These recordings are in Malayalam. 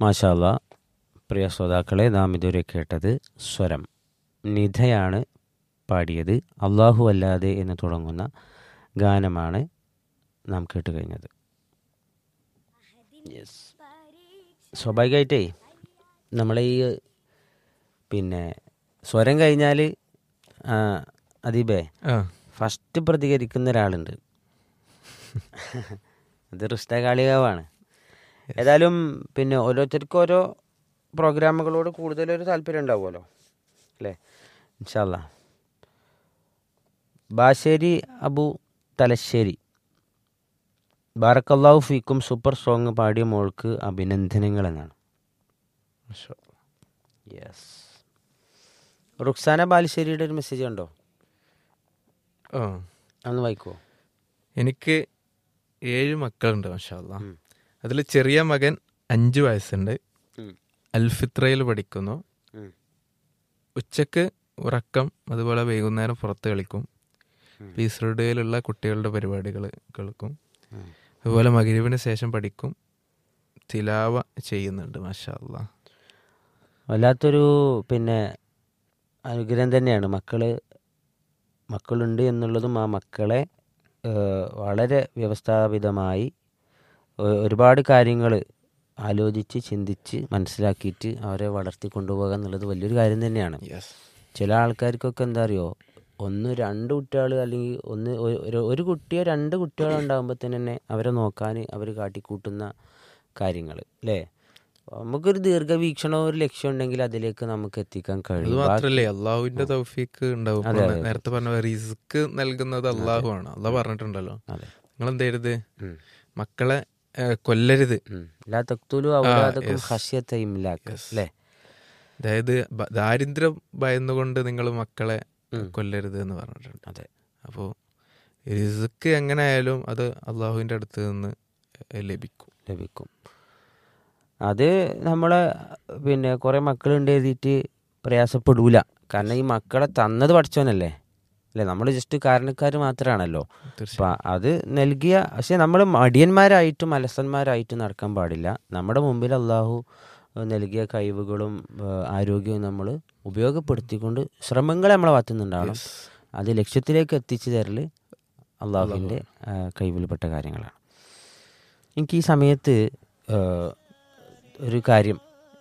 മാഷാല്ല പ്രിയ ശ്രോതാക്കളെ നാം ഇതുവരെ കേട്ടത് സ്വരം നിധയാണ് പാടിയത് അള്ളാഹു അല്ലാതെ എന്ന് തുടങ്ങുന്ന ഗാനമാണ് നാം കേട്ട് കഴിഞ്ഞത് യെസ് സ്വാഭാവികമായിട്ടേ നമ്മളെ ഈ പിന്നെ സ്വരം കഴിഞ്ഞാൽ അദീബേ ആ ഫസ്റ്റ് പ്രതികരിക്കുന്ന ഒരാളുണ്ട് അത് റുസ്തകാളികാവാണ് ഏതായാലും പിന്നെ ഓരോരുത്തർക്കും ഓരോ പ്രോഗ്രാമുകളോട് കൂടുതലൊരു താല്പര്യം ഉണ്ടാവുമല്ലോ അല്ലേ ഇൻഷാല്ല ബാശേരി അബു തലശ്ശേരി ബാറക്കല്ലാഹു ഫീക്കും സൂപ്പർ സോങ് പാടിയ മോൾക്ക് അഭിനന്ദനങ്ങൾ എന്നാണ് മാഷാ. യെസ് റുക്സാന ബാലുശ്ശേരിയുടെ ഒരു മെസ്സേജ് കണ്ടോ ആ അതൊന്ന് വായിക്കുമോ എനിക്ക് ഏഴ് മക്കളുണ്ട് മാഷാല്ല ഉം. അതിൽ ചെറിയ മകൻ അഞ്ച് വയസ്സുണ്ട് ഉം. അൽഫിത്രയിൽ പഠിക്കുന്നു ഉം. ഉച്ചക്ക് ഉറക്കം അതുപോലെ വൈകുന്നേരം പുറത്ത് കളിക്കും ഉം. പീസ് റേഡിയോയിലുള്ള കുട്ടികളുടെ പരിപാടികൾ കേൾക്കും ഉം. അതുപോലെ മകരീവിന് ശേഷം പഠിക്കും തിലാവ ചെയ്യുന്നുണ്ട് മാഷാല്ല വല്ലാത്തൊരു പിന്നെ അനുഗ്രഹം തന്നെയാണ് മക്കള് മക്കളുണ്ട് എന്നുള്ളതും ആ മക്കളെ ഏഹ്, വളരെ വ്യവസ്ഥാപിതമായി ഒ- ഒരുപാട് കാര്യങ്ങൾ ആലോചിച്ച് ചിന്തിച്ച് മനസ്സിലാക്കിയിട്ട് അവരെ വളർത്തി കൊണ്ടുപോകുക എന്നുള്ളത് വലിയൊരു കാര്യം തന്നെയാണ് യെസ് ചില ആൾക്കാർക്കൊക്കെ എന്താ അറിയോ ഒന്ന് രണ്ട് കുട്ടികൾ അല്ലെങ്കിൽ ഒന്ന് ഒ- ഒരു ഒരു കുട്ടിയോ രണ്ട് കുട്ടികളോ ഉണ്ടാകുമ്പോൾ തന്നെ അവരെ നോക്കാൻ അവർ കാട്ടിക്കൂട്ടുന്ന കാര്യങ്ങൾ അല്ലേ നമുക്കൊരു ദീർഘവീക്ഷണവും ഒരു ലക്ഷ്യം ഉണ്ടെങ്കിൽ അതിലേക്ക് നമുക്ക് എത്തിക്കാൻ അത് കഴിയും ബാക്കി- മാത്രല്ലേ അള്ളാഹുവിന്റെ തൗഫീക്ക് ഉണ്ടാവും അതെ, ഇപ്പൊ അതെ. നേരത്തെ പറഞ്ഞ റിസ്ക് നൽകുന്നത് അള്ളാഹു ആണ് അള്ളാഹ് പറഞ്ഞിട്ടുണ്ടല്ലോ അതെ നിങ്ങൾ എന്ത് ചെയ്യരുത് ഉം. മക്കളെ ഏഹ്, കൊല്ലരുത് ഉം. ലാ തക്തുലു ഔലാദക്കും yes. ഖശ്യത ഇംലാക്ക് Yes. അല്ലേ അതായത് ബ- ദാരിദ്ര്യം ഭയന്നുകൊണ്ട് നിങ്ങൾ മക്കളെ ഉം. കൊല്ലരുത് എന്ന് പറഞ്ഞിട്ടുണ്ട് അതെ അപ്പോൾ റിസ്ക് എങ്ങനെ ആയാലും അത് അള്ളാഹുവിന്റെ അടുത്ത് നിന്ന് ലഭിക്കും ലഭിക്കും അത് നമ്മളെ പിന്നെ കുറേ മക്കളുണ്ട് എഴുതിയിട്ട് പ്രയാസപ്പെടൂല കാരണം ഈ മക്കളെ തന്നത് പഠിച്ചവനല്ലേ അല്ലേ നമ്മൾ ജസ്റ്റ് കാരണക്കാർ മാത്രമാണല്ലോ തീർച്ചയായും അപ്പം അത് നൽകിയ പക്ഷെ നമ്മൾ മടിയന്മാരായിട്ടും അലസന്മാരായിട്ടും നടക്കാൻ പാടില്ല നമ്മുടെ മുമ്പിൽ അള്ളാഹു ഏഹ്, നൽകിയ കഴിവുകളും ഏഹ്, ആരോഗ്യവും നമ്മൾ ഉപയോഗപ്പെടുത്തിക്കൊണ്ട് ശ്രമങ്ങൾ നമ്മളെ ഭാഗത്തുനിന്നുണ്ടാവണം Yes. അത് ലക്ഷ്യത്തിലേക്ക് എത്തിച്ചു തരൽ അള്ളാഹുവിൻ്റെ കൈവിൽപ്പെട്ട കാര്യങ്ങളാണ് എനിക്ക് ഈ സമയത്ത് ഏഹ്, ഒരു കാര്യം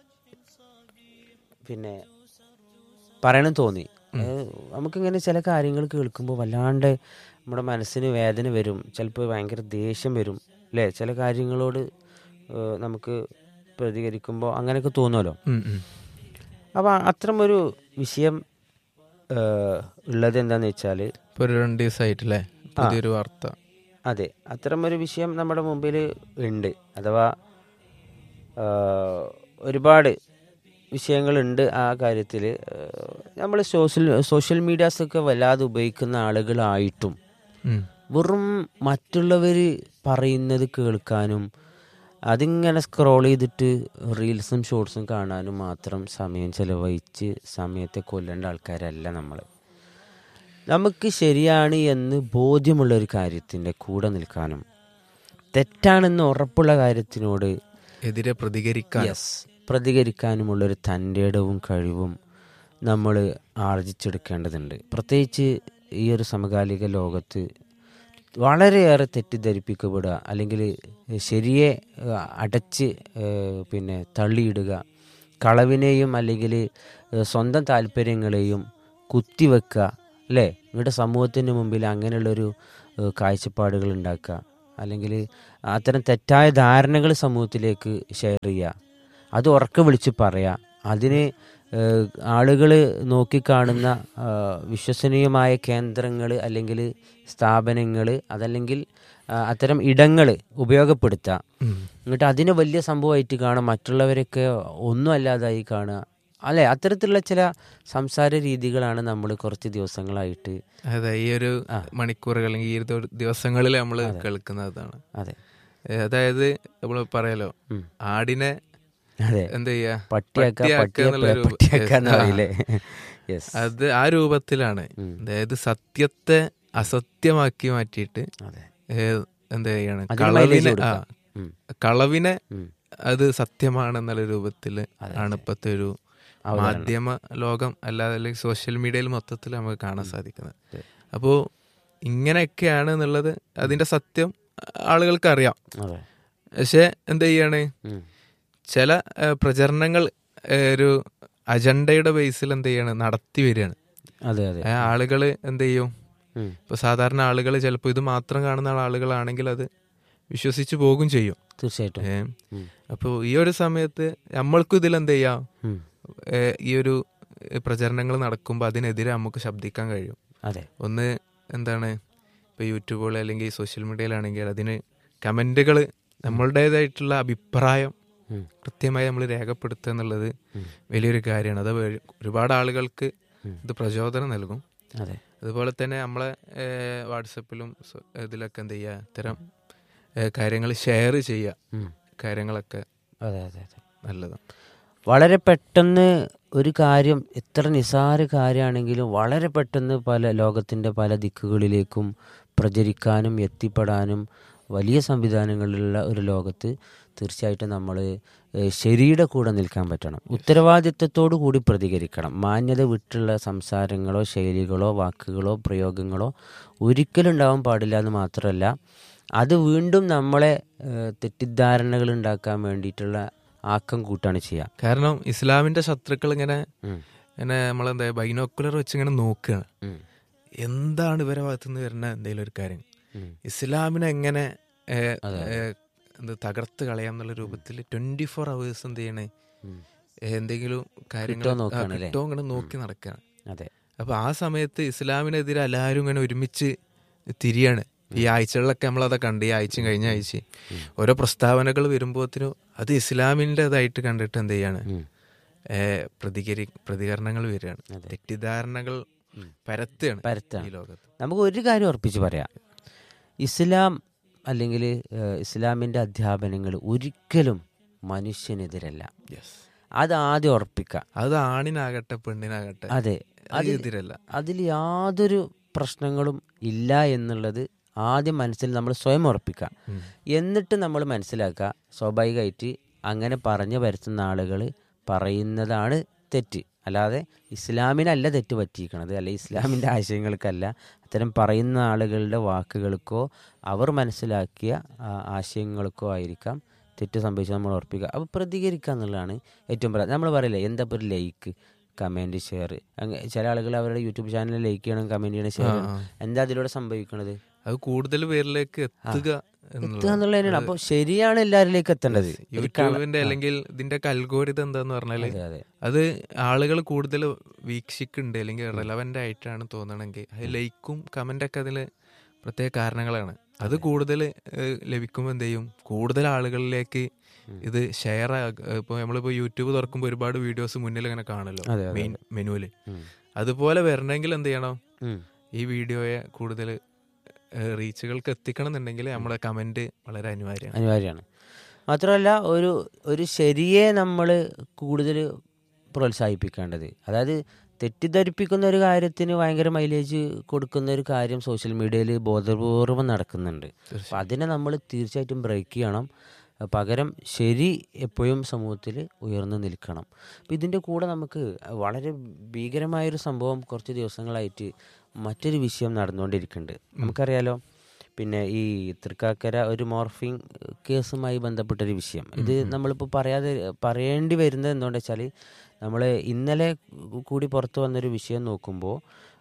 പിന്നെ പറയണം തോന്നി ഏഹ്, നമുക്കിങ്ങനെ ചില കാര്യങ്ങൾ കേൾക്കുമ്പോൾ വല്ലാണ്ട് നമ്മുടെ മനസ്സിന് വേദന വരും ചിലപ്പോൾ ഭയങ്കര ദേഷ്യം വരും അല്ലേ ചില കാര്യങ്ങളോട് ഏഹ്, നമുക്ക് പ്രതികരിക്കുമ്പോൾ അങ്ങനെയൊക്കെ തോന്നുമല്ലോ ഉം, ഉം. അപ്പോൾ അത്തരം ഒരു വിഷയം ഏഹ്, ഉള്ളത് എന്താണെന്ന് വെച്ചാൽ ഇപ്പൊ ഒരു രണ്ട് ദിവസമായിട്ടല്ലേ പുതിയൊരു വാർത്ത അതെ അത്തരം ഒരു വിഷയം നമ്മുടെ മുമ്പിൽ ഉണ്ട് അഥവാ ആഹ്, ഒരുപാട് വിഷയങ്ങളുണ്ട് ആ കാര്യത്തിൽ നമ്മൾ സോഷ്യൽ സോഷ്യൽ മീഡിയാസൊക്കെ വല്ലാതെ ഉപയോഗിക്കുന്ന ആളുകളായിട്ടും ഉം. വെറും മറ്റുള്ളവർ പറയുന്നത് കേൾക്കാനും അതിങ്ങനെ സ്ക്രോൾ ചെയ്തിട്ട് റീൽസും ഷോർട്സും കാണാനും മാത്രം സമയം ചെലവഴിച്ച് സമയത്തെ കൊല്ലേണ്ട ആൾക്കാരല്ല നമ്മൾ നമുക്ക് ശരിയാണ് എന്ന് ബോധ്യമുള്ള ഒരു കാര്യത്തിൻ്റെ കൂടെ നിൽക്കാനും തെറ്റാണെന്ന് ഉറപ്പുള്ള കാര്യത്തിനോട് എതിരെ പ്രതികരിക്കാൻ യെസ് പ്രതികരിക്കാനുമുള്ളൊരു തൻ്റെ ഇടവും കഴിവും നമ്മൾ ആർജിച്ചെടുക്കേണ്ടതുണ്ട് പ്രത്യേകിച്ച് ഈ ഒരു സമകാലിക ലോകത്ത് വളരെയേറെ തെറ്റിദ്ധരിപ്പിക്കപ്പെടുക അല്ലെങ്കിൽ ശരിയെ ഏഹ്, അടച്ച് ഏഹ്, പിന്നെ തള്ളിയിടുക കളവിനെയും അല്ലെങ്കിൽ ഏഹ്, സ്വന്തം താല്പര്യങ്ങളെയും കുത്തിവെക്കുക അല്ലേ നിങ്ങളുടെ സമൂഹത്തിന് മുമ്പിൽ അങ്ങനെയുള്ളൊരു ഏഹ്, കാഴ്ചപ്പാടുകൾ ഉണ്ടാക്കുക അല്ലെങ്കിൽ അത്തരം തെറ്റായ ധാരണകൾ സമൂഹത്തിലേക്ക് ഷെയർ ചെയ്യുക അത് ഉറക്കെ വിളിച്ച് പറയുക അതിന് ആളുകൾ നോക്കിക്കാണുന്ന ആ, വിശ്വസനീയമായ കേന്ദ്രങ്ങൾ അല്ലെങ്കിൽ സ്ഥാപനങ്ങൾ അതല്ലെങ്കിൽ ആ, അത്തരം ഇടങ്ങൾ ഉപയോഗപ്പെടുത്തുക ഉം. എന്നിട്ട് അതിനെ വലിയ സംഭവമായിട്ട് കാണുക മറ്റുള്ളവരൊക്കെ ഒന്നും അല്ലാതായി കാണുക അല്ലെ അത്തരത്തിലുള്ള ചില സംസാര രീതികളാണ് നമ്മൾ കുറച്ച് ദിവസങ്ങളായിട്ട് അതെ ഈ ഒരു ആ. മണിക്കൂറുകൾ അല്ലെങ്കിൽ ഈ ഒരു ദിവസങ്ങളിൽ നമ്മൾ കേൾക്കുന്നതാണ് അതെ ഏ, അതായത് നമ്മൾ പറയാലോ ഉം. ആടിനെ അതെ എന്താ ചെയ്യാ പട്ടിയാക്ക പട്ടിയാക്ക പട്ടിയെ എന്നുള്ളൊരു പട്ടിയാക്കാന്ന് yes. പറയില്ലേ യെസ് അത് ആ രൂപത്തിലാണ് ഉം. അതായത് സത്യത്തെ അസത്യമാക്കി മാറ്റിയിട്ട് അതെ ഏ, എന്താ ചെയ്യാണ് അതിന് mileage കളവിനെ ആ, കൊടുക്കാം. ഉം. കളവിനെ ഉം. അത് സത്യമാണെന്നുള്ള രൂപത്തിൽ ആണ് ഇപ്പോഴത്തെ ഒരു മാധ്യമ ലോകം അല്ലാതെ അല്ലെങ്കിൽ സോഷ്യൽ മീഡിയയിൽ മൊത്തത്തിൽ നമുക്ക് കാണാൻ സാധിക്കുന്നത് അപ്പോൾ ഇങ്ങനെയൊക്കെയാണ് എന്നുള്ളത് അതിന്റെ സത്യം ആളുകൾക്ക് അറിയാം അതെ പക്ഷെ എന്ത് ചെയ്യാണ് ഉം. ചില ഏഹ്, പ്രചരണങ്ങൾ ഏഹ്, ഒരു അജണ്ടയുടെ ബേസിൽ എന്ത് ചെയ്യാണ് നടത്തി വരികയാണ് അതെ അതെ ആളുകൾ എന്ത് ചെയ്യും ഉം. ഇപ്പൊ സാധാരണ ആളുകൾ ചിലപ്പോൾ ഇത് മാത്രം കാണുന്ന ആളുകളാണെങ്കിൽ അത് വിശ്വസിച്ച് പോകും ചെയ്യും തീർച്ചയായിട്ടും ഏ ഉം. അപ്പോൾ ഈ ഒരു സമയത്ത് നമ്മൾക്കും ഇതിൽ എന്ത് ചെയ്യാം ഉം. ഏ, ഈ ഒരു പ്രചരണങ്ങൾ നടക്കുമ്പോൾ അതിനെതിരെ നമുക്ക് ശബ്ദിക്കാൻ കഴിയും അതെ ഒന്ന് എന്താണ് ഇപ്പോൾ യൂട്യൂബുകൾ അല്ലെങ്കിൽ സോഷ്യൽ മീഡിയയിലാണെങ്കിൽ അതിന് കമൻറ്റുകൾ നമ്മളുടേതായിട്ടുള്ള അഭിപ്രായം ഉം. കൃത്യമായി നമ്മൾ രേഖപ്പെടുത്തുക എന്നുള്ളത് ഉം. വലിയൊരു കാര്യമാണ് അത് വഴി ഒരുപാട് ആളുകൾക്ക് ഉം. ഇത് പ്രചോദനം നൽകും അതെ അതുപോലെ തന്നെ നമ്മളെ വാട്സപ്പിലും ഇതിലൊക്കെ എന്ത് ചെയ്യുക ഇത്തരം കാര്യങ്ങൾ ഷെയർ ചെയ്യുക ഉം. കാര്യങ്ങളൊക്കെ അതെ അതെ അതെ നല്ലതാണ് വളരെ പെട്ടെന്ന് ഒരു കാര്യം എത്ര നിസാര കാര്യമാണെങ്കിലും വളരെ പെട്ടെന്ന് പല ലോകത്തിൻ്റെ പല ദിക്കുകളിലേക്കും പ്രചരിക്കാനും എത്തിപ്പെടാനും വലിയ സംവിധാനങ്ങളിലുള്ള ഒരു ലോകത്ത് തീർച്ചയായിട്ടും നമ്മൾ ശരിയുടെ കൂടെ നിൽക്കാൻ പറ്റണം ഉത്തരവാദിത്തത്തോടു കൂടി പ്രതികരിക്കണം മാന്യത വിട്ടുള്ള സംസാരങ്ങളോ ശൈലികളോ വാക്കുകളോ പ്രയോഗങ്ങളോ ഒരിക്കലും ഉണ്ടാവാൻ പാടില്ല എന്ന് മാത്രമല്ല അത് വീണ്ടും നമ്മളെ ഏഹ്, തെറ്റിദ്ധാരണകൾ ഉണ്ടാക്കാൻ വേണ്ടിയിട്ടുള്ള ആക്കം കൂട്ടാണ് ചെയ്യുക കാരണം ഇസ്ലാമിന്റെ ശത്രുക്കൾ ഇങ്ങനെ ഉം. ഇങ്ങനെ നമ്മളെന്താ ബൈനോക്കുലർ വെച്ച് ഇങ്ങനെ നോക്കുകയാണ് ഉം. എന്താണ് ഇവരെ ഭാഗത്തുനിന്ന് വരുന്ന എന്തെങ്കിലും ഒരു കാര്യം ഉം. ഇസ്ലാമിനെ എങ്ങനെ ഏ, ഏ, എന്ത് തകർത്ത് കളയാം എന്നുള്ള രൂപത്തിൽ ട്വന്റി ഫോർ അവേഴ്സ് എന്ത് ചെയ്യണേ ഉം. ഏ, എന്തെങ്കിലും കാര്യങ്ങൾ കിട്ടുമോ നോക്കുകയാണ് അല്ലേ? കിട്ടോ ഇങ്ങനെ നോക്കി നടക്കുകയാണ് അതെ അപ്പൊ ആ സമയത്ത് ഇസ്ലാമിനെതിരെ എല്ലാവരും ഇങ്ങനെ ഒരുമിച്ച് തിരിയാണ് ഈ ആഴ്ചകളിലൊക്കെ നമ്മളത് കണ്ട് ഈ ആഴ്ചയും കഴിഞ്ഞ ആഴ്ച ഓരോ പ്രസ്താവനകൾ വരുമ്പോഴത്തിനും അത് ഇസ്ലാമിൻ്റെതായിട്ട് കണ്ടിട്ട് എന്ത് ചെയ്യാണ് ഉം. ഏ, പ്രതികരി പ്രതികരണങ്ങൾ വരികയാണ് തെറ്റിദ്ധാരണകൾ പരത്തുകയാണ് പരത്താണ് ഈ ലോകത്ത് നമുക്ക് ഒരു കാര്യം ഉറപ്പിച്ച് പറയാം ഇസ്ലാം അല്ലെങ്കിൽ ഏഹ്, ഇസ്ലാമിൻ്റെ അധ്യാപനങ്ങൾ ഒരിക്കലും മനുഷ്യനെതിരല്ല യെസ് അത് ആദ്യം ഉറപ്പിക്കാം അത് ആണിനാകട്ടെ പെണ്ണിനാകട്ടെ അതെ അത് എതിരല്ല അതിൽ യാതൊരു പ്രശ്നങ്ങളും ഇല്ല എന്നുള്ളത് ആദ്യം മനസ്സിൽ നമ്മൾ സ്വയം ഉറപ്പിക്കുക ഉം. എന്നിട്ട് നമ്മൾ മനസ്സിലാക്കുക സ്വാഭാവികമായിട്ട് അങ്ങനെ പറഞ്ഞു വരുത്തുന്ന ആളുകൾ പറയുന്നതാണ് തെറ്റ് അല്ലാതെ ഇസ്ലാമിനല്ല തെറ്റ് പറ്റിയിരിക്കണത് അല്ലെ ഇസ്ലാമിൻ്റെ ആശയങ്ങൾക്കല്ല അത്തരം പറയുന്ന ആളുകളുടെ വാക്കുകൾക്കോ അവർ മനസ്സിലാക്കിയ ആ, ആശയങ്ങൾക്കോ ആയിരിക്കാം തെറ്റ് സംഭവിച്ചത് നമ്മൾ ഉറപ്പിക്കുക അപ്പോൾ പ്രതികരിക്കുക എന്നുള്ളതാണ് ഏറ്റവും പ്രധാനം നമ്മൾ പറയില്ലേ എന്താ ഇപ്പോൾ ഒരു ലൈക്ക് കമൻറ്റ് ഷെയർ അങ്ങനെ ചില ആളുകൾ അവരുടെ യൂട്യൂബ് ചാനലിൽ ലൈക്ക് ചെയ്യണം കമൻറ്റ് ചെയ്യണം ഷെയർ ചെയ്യണം എന്താ അതിലൂടെ സംഭവിക്കണത് അത് കൂടുതൽ പേരിലേക്ക് എത്തുക എത്തുക എന്നുള്ളത് എന്നുള്ള തന്നെയാണ് അപ്പോൾ ശരിയാണ് എല്ലാവരിലേക്ക് എത്തേണ്ടത് ഒരു ക- യൂട്യൂബിന്റെ അല്ലെങ്കിൽ ഇതിന്റെ കൽഗോരിതം എന്താന്ന് പറഞ്ഞാല് അതെ അതെ അത് ആളുകൾ കൂടുതൽ വീക്ഷിക്കുന്നുണ്ട് അല്ലെങ്കിൽ റെലവെന്റ് ആയിട്ടാണ് തോന്നണമെങ്കിൽ അത് ലൈക്കും കമന്റ് ഒക്കെ അതിൽ പ്രത്യേക കാരണങ്ങളാണ് അത് കൂടുതൽ ലഭിക്കുമ്പോൾ എന്ത് ചെയ്യും കൂടുതൽ ആളുകളിലേക്ക് ഇത് ഷെയർ ഇപ്പോൾ നമ്മളിപ്പോൾ യൂട്യൂബ് തുറക്കുമ്പോൾ ഒരുപാട് വീഡിയോസ് മുന്നിൽ ഇങ്ങനെ കാണല്ലോ അതെ, അതെ, മെയിൻ മെനുവിൽ ഉം. അതുപോലെ വരണമെങ്കിൽ എന്ത് ചെയ്യണം ഉം. ഈ വീഡിയോയെ കൂടുതൽ റീച്ചുകൾക്ക് എത്തിക്കണം എന്നുണ്ടെങ്കിൽ നമ്മുടെ കമന്റ് വളരെ അനിവാര്യമാണ് അനിവാര്യമാണ് മാത്രമല്ല ഒരു ഒരു ശരിയെ നമ്മൾ കൂടുതൽ പ്രോത്സാഹിപ്പിക്കേണ്ടത് അതായത് തെറ്റിദ്ധരിപ്പിക്കുന്ന ഒരു കാര്യത്തിന് ഭയങ്കര മൈലേജ് കൊടുക്കുന്ന ഒരു കാര്യം സോഷ്യൽ മീഡിയയിൽ ബോധപൂർവം നടക്കുന്നുണ്ട് അപ്പം അതിനെ നമ്മൾ തീർച്ചയായിട്ടും ബ്രേക്ക് ചെയ്യണം പകരം ശരി എപ്പോഴും സമൂഹത്തിൽ ഉയർന്നു നിൽക്കണം അപ്പം ഇതിൻ്റെ കൂടെ നമുക്ക് വളരെ ഭീകരമായൊരു സംഭവം കുറച്ച് ദിവസങ്ങളായിട്ട് മറ്റൊരു വിഷയം നടന്നുകൊണ്ടിരിക്കുന്നുണ്ട് നമുക്കറിയാലോ പിന്നെ ഈ തൃക്കാക്കര ഒരു മോർഫിംഗ് കേസുമായി ബന്ധപ്പെട്ടൊരു വിഷയം ഇത് നമ്മളിപ്പോൾ പറയാതെ പറയേണ്ടി വരുന്നത് എന്തുകൊണ്ടെന്ന് വെച്ചാൽ നമ്മൾ ഇന്നലെ കൂടി പുറത്തു വന്നൊരു വിഷയം നോക്കുമ്പോൾ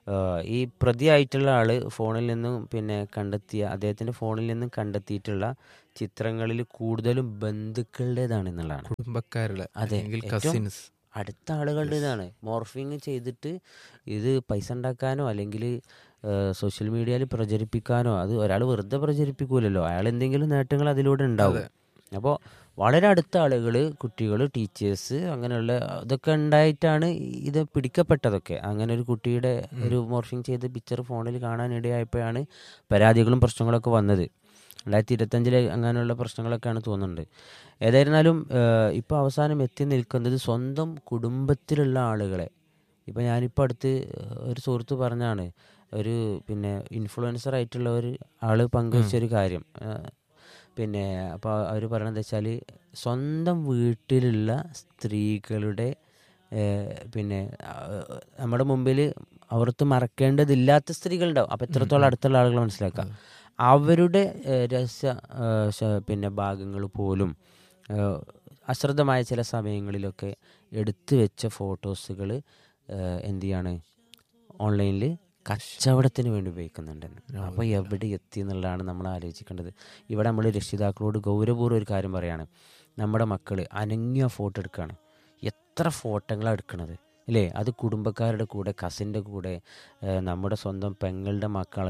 ഈ പ്രതിയായിട്ടുള്ള ആൾ ഫോണിൽ നിന്നും പിന്നെ കണ്ടെത്തിയ അദ്ദേഹത്തിൻ്റെ ഫോണിൽ നിന്നും കണ്ടെത്തിയിട്ടുള്ള ചിത്രങ്ങളിൽ കൂടുതലും ബന്ധുക്കളുടേതാണ് എന്നുള്ളതാണ് കുടുംബക്കാരുടെ അതെ, അല്ലെങ്കിൽ ഏറ്റവും കസിൻസ് അടുത്ത ആളുകളുടേതാണ് മോർഫിങ് ചെയ്തിട്ട് ഇത് പൈസ ഉണ്ടാക്കാനോ അല്ലെങ്കിൽ സോഷ്യൽ മീഡിയയിൽ പ്രചരിപ്പിക്കാനോ അത് ഒരാൾ വെറുതെ പ്രചരിപ്പിക്കൂലല്ലോ അയാൾ എന്തെങ്കിലും നേട്ടങ്ങൾ അതിലൂടെ ഉണ്ടാവും അപ്പോൾ വളരെ അടുത്ത ആളുകൾ കുട്ടികൾ ടീച്ചേഴ്സ് അങ്ങനെയുള്ള ഇതൊക്കെ ഉണ്ടായിട്ടാണ് ഇത് പിടിക്കപ്പെട്ടതൊക്കെ അങ്ങനെ ഒരു കുട്ടിയുടെ ഒരു മോർഫിങ് ചെയ്ത പിക്ചർ ഫോണിൽ കാണാനിടയായപ്പോഴാണ് പരാതികളും പ്രശ്നങ്ങളൊക്കെ വന്നത് രണ്ടായിരത്തി ഇരുപത്തഞ്ചിലെ അങ്ങനെയുള്ള പ്രശ്നങ്ങളൊക്കെയാണ് തോന്നുന്നുണ്ട് ഏതായിരുന്നാലും ഇപ്പോൾ അവസാനം എത്തി നിൽക്കുന്നത് സ്വന്തം കുടുംബത്തിലുള്ള ആളുകളെ ഇപ്പം ഞാനിപ്പോൾ അടുത്ത് ഒരു സുഹൃത്ത് പറഞ്ഞാണ് ഒരു പിന്നെ ഇൻഫ്ലുവൻസർ ആയിട്ടുള്ള ഒരു ആൾ പങ്കുവച്ച ഒരു കാര്യം പിന്നെ അപ്പോൾ അവർ പറയണത് വെച്ചാൽ സ്വന്തം വീട്ടിലുള്ള സ്ത്രീകളുടെ ഏഹ്, പിന്നെ ആ, നമ്മുടെ മുമ്പിൽ അവർക്ക് മറക്കേണ്ടതില്ലാത്ത സ്ത്രീകളുണ്ടാവും അപ്പോൾ എത്രത്തോളം അടുത്തുള്ള ആളുകൾ മനസ്സിലാക്കാം അവരുടെ ഏഹ്, രഹസ്യ ഏഹ്, ശ- പിന്നെ ഭാഗങ്ങൾ പോലും ഏഹ്, അശ്രദ്ധമായ ചില സമയങ്ങളിലൊക്കെ എടുത്തു വെച്ച ഫോട്ടോസുകൾ എന്ത് ചെയ്യാണ് ഓൺലൈനിൽ കച്ചവടത്തിന് വേണ്ടി ഉപയോഗിക്കുന്നുണ്ട് അപ്പോൾ എവിടെ എത്തി എന്നുള്ളതാണ് നമ്മൾ ആലോചിക്കേണ്ടത് ഇവിടെ നമ്മൾ രക്ഷിതാക്കളോട് ഗൗരവപൂർവ്വം ഒരു കാര്യം പറയാണ് നമ്മുടെ മക്കൾ അനങ്ങിയ ഫോട്ടോ എടുക്കുകയാണ് എത്ര ഫോട്ടോകളാണ് എടുക്കണത് അല്ലേ അത് കുടുംബക്കാരുടെ കൂടെ കസിൻ്റെ കൂടെ ഏഹ് നമ്മുടെ സ്വന്തം പെങ്ങളുടെ മക്കൾ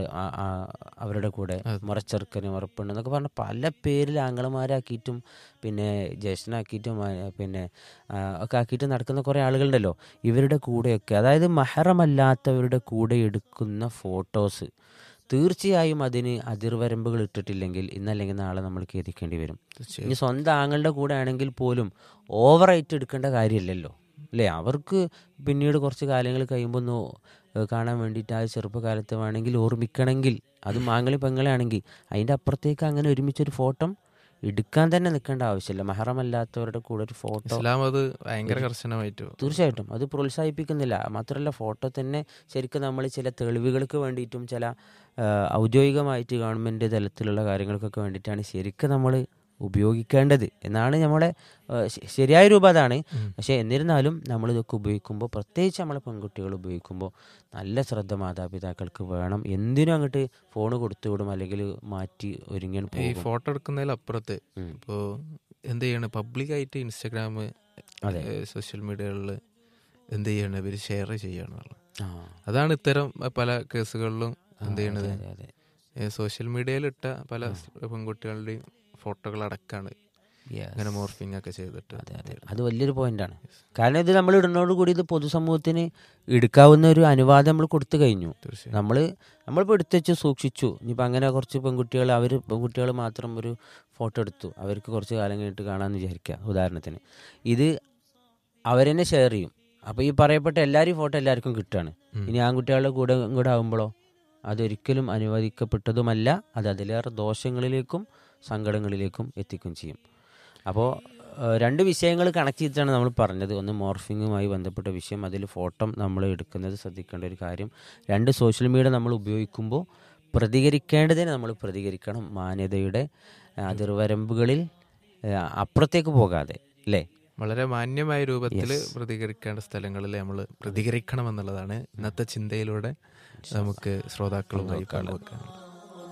അവരുടെ കൂടെ മുറച്ചെറുക്കന് മുറപ്പെണ്ണ് എന്നൊക്കെ പറഞ്ഞ പല പേരിൽ ആംഗളമാരാക്കിയിട്ടും പിന്നെ ജ്യേഷ്ഠനാക്കിയിട്ടും ആ, പിന്നെ ആ, ഒക്കെ ആക്കിയിട്ട് നടക്കുന്ന കുറേ ആളുകളുണ്ടല്ലോ ഇവരുടെ കൂടെയൊക്കെ അതായത് മഹറമല്ലാത്തവരുടെ കൂടെ എടുക്കുന്ന ഫോട്ടോസ് തീർച്ചയായും അതിന് അതിർവരമ്പുകൾ ഇട്ടിട്ടില്ലെങ്കിൽ ഇന്നല്ലെങ്കിൽ നാളെ നമ്മൾ ഖേദിക്കേണ്ടി വരും തീർച്ചയായും ഇനി സ്വന്തം ആങ്ങളുടെ കൂടെ ആണെങ്കിൽ പോലും ഓവറായിട്ട് എടുക്കേണ്ട കാര്യമില്ലല്ലോ അല്ലേ അവർക്ക് പിന്നീട് കുറച്ച് കാലങ്ങൾ കഴിയുമ്പോൾ ഒന്ന് ഏഹ് കാണാൻ വേണ്ടിയിട്ട് ആ ചെറുപ്പകാലത്ത് വേണമെങ്കിൽ ഓർമ്മിക്കണമെങ്കിൽ അത് മാങ്ങളി പെങ്ങളെ ആണെങ്കിൽ അതിൻ്റെ അപ്പുറത്തേക്ക് അങ്ങനെ ഒരുമിച്ചൊരു ഫോട്ടോ എടുക്കാൻ തന്നെ നിൽക്കേണ്ട ആവശ്യമില്ല മഹറമല്ലാത്തവരുടെ കൂടെ ഒരു ഫോട്ടോ ഇസ്ലാം അത് ഭയങ്കര കർശനമായിട്ട് തീർച്ചയായിട്ടും അത് പ്രോത്സാഹിപ്പിക്കുന്നില്ല മാത്രമല്ല ഫോട്ടോ തന്നെ ശരിക്കും നമ്മൾ ചില തെളിവുകൾക്ക് വേണ്ടിയിട്ടും ചില ആ, ഔദ്യോഗികമായിട്ട് ഗവൺമെൻറ് തലത്തിലുള്ള കാര്യങ്ങൾക്കൊക്കെ വേണ്ടിയിട്ടാണ് ശരിക്കും നമ്മൾ ഉപയോഗിക്കേണ്ടത് എന്നാണ് നമ്മളെ ആ, ശ- ശരിയായ രൂപം അതാണ് പക്ഷേ എന്നിരുന്നാലും നമ്മൾ ഇതൊക്കെ ഉപയോഗിക്കുമ്പോൾ പ്രത്യേകിച്ച് നമ്മളെ പെൺകുട്ടികൾ ഉപയോഗിക്കുമ്പോൾ നല്ല ശ്രദ്ധ മാതാപിതാക്കൾക്ക് വേണം എന്തിനും അങ്ങോട്ട് ഫോൺ കൊടുത്തു വിടും അല്ലെങ്കിൽ മാറ്റി ഒരുങ്ങിയാണ് ഈ പോകും ഫോട്ടോ എടുക്കുന്നതിലപ്പുറത്ത് ഉം. ഇപ്പോൾ എന്ത് ചെയ്യണം പബ്ലിക്കായിട്ട് ഇൻസ്റ്റഗ്രാം അതെ. സോഷ്യൽ മീഡിയകളിൽ എന്ത് ചെയ്യണം ഇവർ ഷെയർ ചെയ്യണമെന്നുള്ളത് ആ അതാണ് ഇത്തരം പല കേസുകളിലും എന്ത് ചെയ്യണത് അതെ അതെ സോഷ്യൽ മീഡിയയിലിട്ട പല പെൺകുട്ടികളുടെയും ഫോട്ടോകൾ അടക്കാണ് Yes. ഇങ്ങനെ മോർഫിംഗ് ഒക്കെ ചെയ്തിട്ട് അതെ അതെ അത് വലിയൊരു പോയിന്റാണ് കാരണം ഇത് നമ്മൾ ഇടുന്നതോട് കൂടി ഇത് പൊതുസമൂഹത്തിന് എടുക്കാവുന്ന ഒരു അനുവാദം നമ്മൾ കൊടുത്തു കഴിഞ്ഞു തീർച്ചയായും നമ്മൾ നമ്മളിപ്പോൾ എടുത്തു വെച്ച് സൂക്ഷിച്ചു ഇനിയിപ്പോൾ അങ്ങനെ കുറച്ച് പെൺകുട്ടികൾ അവർ പെൺകുട്ടികൾ മാത്രം ഒരു ഫോട്ടോ എടുത്തു അവർക്ക് കുറച്ച് കാലം കഴിഞ്ഞിട്ട് കാണാമെന്ന് വിചാരിക്കുക ഉദാഹരണത്തിന് ഇത് അവരെന്നെ ഷെയർ ചെയ്യും അപ്പോൾ ഈ പറയപ്പെട്ട എല്ലാവരും ഫോട്ടോ എല്ലാവർക്കും കിട്ടുകയാണ് ഉം. ഇനി ആൺകുട്ടികളുടെ കൂടെ കൂടെ ആകുമ്പോഴോ അതൊരിക്കലും അനുവദിക്കപ്പെട്ടതുമല്ല അത് അതിലേറെ ദോഷങ്ങളിലേക്കും സങ്കടങ്ങളിലേക്കും എത്തിക്കുകയും ചെയ്യും അപ്പോൾ രണ്ട് വിഷയങ്ങൾ കണക്ട് ചെയ്തിട്ടാണ് നമ്മൾ പറഞ്ഞത് ഒന്ന് മോർഫിങ്ങുമായി ബന്ധപ്പെട്ട വിഷയം അതിൽ ഫോട്ടോ നമ്മൾ എടുക്കുന്നത് ശ്രദ്ധിക്കേണ്ട ഒരു കാര്യം രണ്ട് സോഷ്യൽ മീഡിയ നമ്മൾ ഉപയോഗിക്കുമ്പോൾ പ്രതികരിക്കേണ്ടതിന് നമ്മൾ പ്രതികരിക്കണം മാന്യതയുടെ ആ, അതിർവരമ്പുകളിൽ ആ, അപ്പുറത്തേക്ക് പോകാതെ അല്ലേ വളരെ മാന്യമായ രൂപത്തിൽ Yes. പ്രതികരിക്കേണ്ട സ്ഥലങ്ങളിൽ നമ്മൾ പ്രതികരിക്കണം എന്നുള്ളതാണ് ഇന്നത്തെ ചിന്തയിലൂടെ നമുക്ക് ശ്രോതാക്കളുമായി പങ്കുവെക്കാനുള്ളത്